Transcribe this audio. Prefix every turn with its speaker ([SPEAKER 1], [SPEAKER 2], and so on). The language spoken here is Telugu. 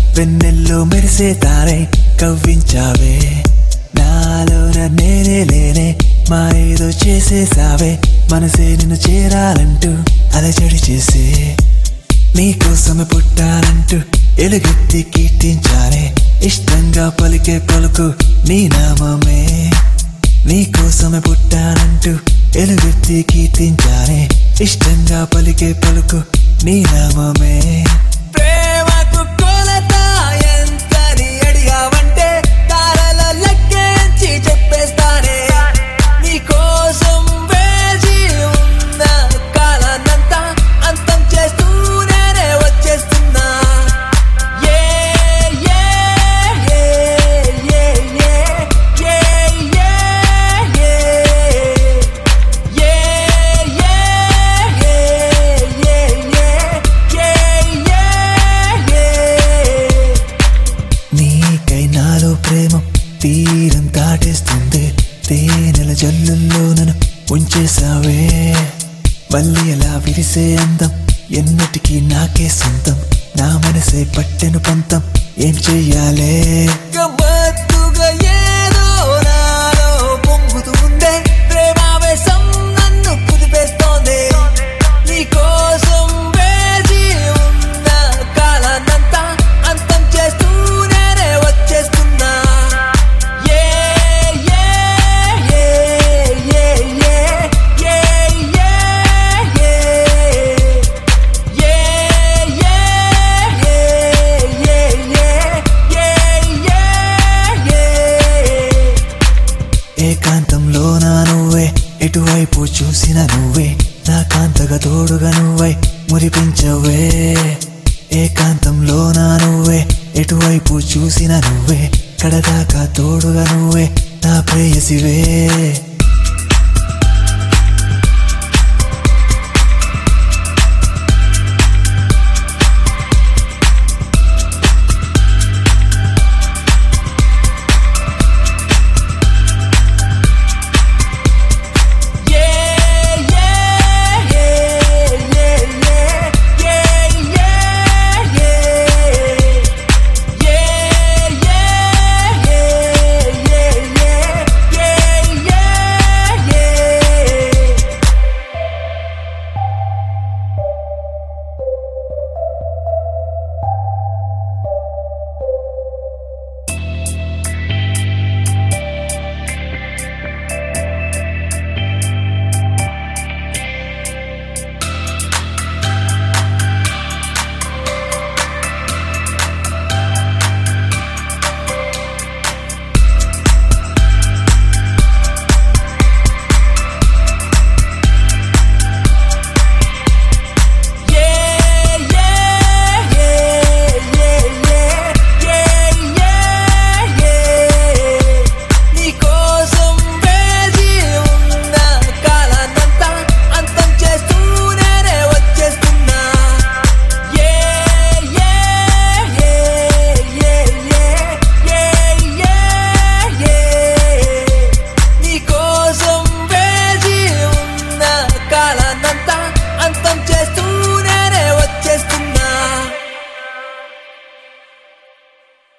[SPEAKER 1] వెన్నెల్లో మెరిసే తారై కవ్వించావే నాలోన నేనే లేనే మా ఏదో చేసేసావే మనసే నిన్ను చేరాలంటూ అలజడి చేసే నీకోసమే పుట్టానంటూ ఎలుగెత్తి కీర్తించానే ఇష్టంగా పలికే పలుకు నీ నామమే నీకోసమే పుట్టానంటూ ఎలుగెత్తి కీర్తించానే ఇష్టంగా పలికే పలుకు నీ నామమే ప్రేమకు కొలత ఎంతని అడిగావంటే తారల లెక్కించి చెప్పేస్తానే నీకోసం వేచి ఉన్న కాలాన్నంతా అంతం చేస్తూ నేనే వచ్చేస్తున్నా ఏ ఏ ఏ ఏ ఏ ఏ ఏ ఏ నీకై నాలో ప్రేమ తీరం దాటేస్తుంది తేనెల జల్లుల్లో నన్ను ఉంచేసావే మళ్ళీ ఎలా విరిసే అందం ఎన్నటికీ నాకే సొంతం నా మనసే పట్టెను పంతం ఏం చెయ్యాలే గమ్మత్తుగా ఏదో నాలో పొంగుతూ ఉందే ప్రేమావేశం నన్ను కుదిపేస్తోంది నీకోసం వేచి ఉన్న కాలాన్నంతా అంతం చేస్తూ నేనే వచ్చేస్తున్నా ఏ ఏ ఏ ఏ ఏ ఏ ఏ ఏ ఏకాంతంలో నా నువ్వే ఎటువైపు చూసిన నువ్వే నా కాంతగా తోడుగా నువ్వై మురిపించవే ఏకాంతంలో నా నువ్వే ఎటువైపు చూసిన నువ్వే కడదాకా తోడుగా నువ్వే నా ప్రేయసివే